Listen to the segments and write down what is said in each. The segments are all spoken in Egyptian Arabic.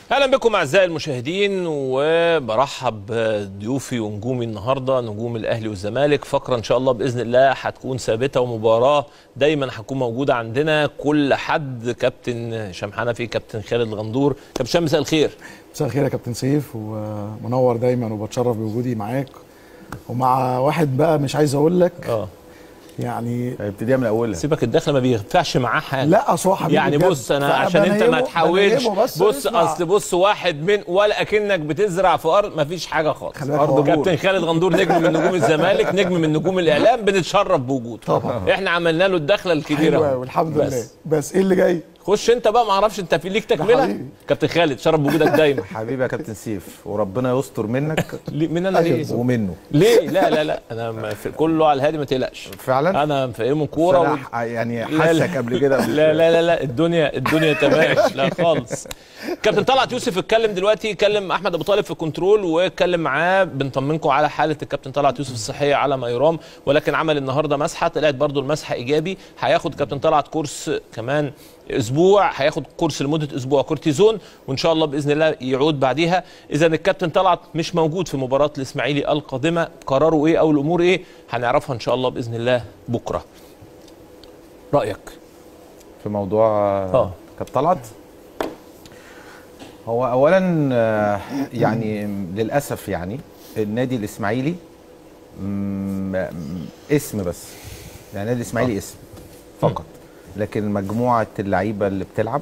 اهلا بكم اعزائي المشاهدين وبرحب بضيوفي ونجومي النهارده نجوم الاهلي والزمالك فقره ان شاء الله باذن الله هتكون ثابته ومباراه دايما هتكون موجوده عندنا كل حد كابتن هشام حنفي كابتن خالد الغندور كابتن هشام مساء الخير مساء الخير يا كابتن سيف ومنور دايما وبتشرف بوجودي معاك ومع واحد بقى مش عايز اقول لك اه يعني ابتديها من اولها سيبك الدخله ما بينفعش معاه حاجه لا اصل هو حبيبي يعني بجد. بص انا عشان انت ما فبنيمه- تحاولش بنيمه بس بص اسمع. اصل بص واحد من ولا اكنك بتزرع في ارض ما فيش حاجه خالص خلي بالك هو- كابتن خالد غندور نجم من نجوم الزمالك نجم من نجوم الاعلام بنتشرف بوجوده طبعا. احنا عملنا له الدخله الكبيره حلو أهو. أوي، الحمد بس. لله بس ايه اللي جاي خش انت بقى ما اعرفش انت في ليك تكمله حبيبي. كابتن خالد شرف بوجودك دايما حبيبي يا كابتن سيف وربنا يستر منك ليه- من انا أيوة ليه بالظبط. ومنه ليه لا لا لا انا ما في كله على الهادي ما تقلقش فعلا انا مفهمه كوره و... صراحة يعني لا، لا. حاسك قبل كده لا لا لا لا الدنيا الدنيا تمام لا خالص كابتن طلعت يوسف اتكلم دلوقتي كلم احمد ابو طالب في كنترول واتكلم معاه بنطمنكم على حاله الكابتن طلعت يوسف الصحيه على ما يرام ولكن عمل النهارده مسحه طلعت برضو المسحه ايجابي هياخد كابتن طلعت كورس كمان اسبوع هياخد كورس لمده اسبوع كورتيزون وان شاء الله باذن الله يعود بعديها اذا الكابتن طلعت مش موجود في مباراه الاسماعيلي القادمه قراره ايه او الامور ايه هنعرفها ان شاء الله باذن الله بكره رايك في موضوع آه. كابتن طلعت هو اولا آه، يعني للاسف يعني النادي الاسماعيلي م- م- اسم بس يعني النادي الاسماعيلي اسم فقط لكن مجموعه اللعيبه اللي بتلعب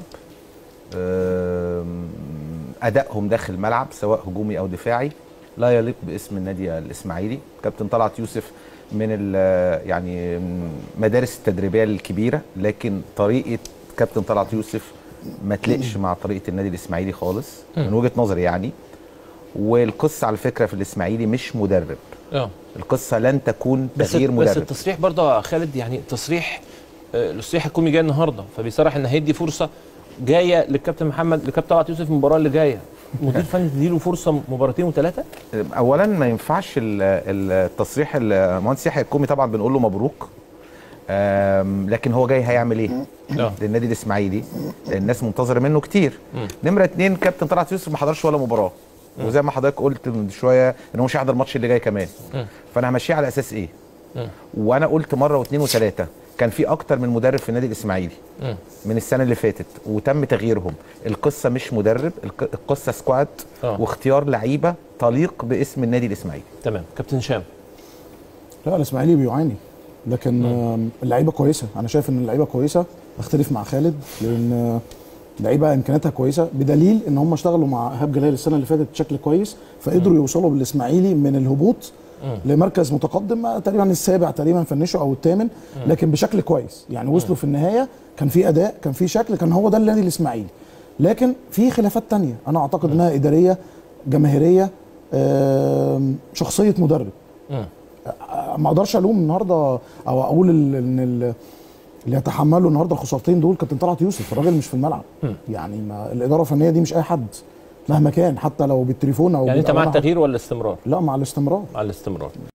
آم، ادائهم داخل الملعب سواء هجومي او دفاعي لا يليق باسم النادي الاسماعيلي كابتن طلعت يوسف من ال- يعني مدارس التدريبيه الكبيره لكن طريقه كابتن طلعت يوسف ما تليقش مع طريقه النادي الاسماعيلي خالص من وجهه نظري يعني والقصه على فكره في الاسماعيلي مش مدرب اه القصه لن تكون بس تغيير بس مدرب التصريح برضه يا خالد يعني تصريح آه، التصريح الكومي جاي النهارده فبيصرح ان هيدي فرصه جايه للكابتن محمد للكابتن طلعت يوسف المباراه اللي جايه مدير فني تديله فرصه مباراتين وثلاثه اولا ما ينفعش ال- ال- التصريح المهندس يحيى الكومي طبعا بنقول له مبروك آم، لكن هو جاي هيعمل ايه اه للنادي الاسماعيلي الناس منتظره منه كتير نمره اتنين كابتن طلعت يوسف ما حضرش ولا مباراه وزي ما حضرتك قلت من شويه ان هو مش هيحضر الماتش اللي جاي كمان فانا همشيه على اساس ايه وانا قلت مره واثنين وثلاثه كان في اكتر من مدرب في النادي الاسماعيلي مم. من السنه اللي فاتت وتم تغييرهم القصه مش مدرب الق- القصه سكواد آه. واختيار لعيبه تليق باسم النادي الاسماعيلي تمام كابتن هشام لا الاسماعيلي بيعاني لكن آم، اللعيبه كويسه انا شايف ان اللعيبه كويسه اختلف مع خالد لان آه، اللعيبه امكانياتها كويسه بدليل ان هم اشتغلوا مع ايهاب جلال السنه اللي فاتت بشكل كويس فقدروا يوصلوا بالاسماعيلي من الهبوط لمركز متقدم آه، تقريبا السابع تقريبا فنشوا او الثامن لكن بشكل كويس يعني وصلوا في النهايه كان في اداء كان في شكل كان هو ده النادي الاسماعيلي لكن في خلافات تانية انا اعتقد انها اداريه جماهيريه آم، شخصيه مدرب ما اقدرش الوم النهارده او اقول ال- ان ال- اللي يتحملوا النهارده الخسارتين دول كابتن طلعت يوسف الراجل مش في الملعب يعني ما الاداره الفنيه دي مش اي حد مهما كان حتى لو بالتليفون او يعني انت مع بالأمانة. التغيير ولا الاستمرار لا مع الاستمرار مع الاستمرار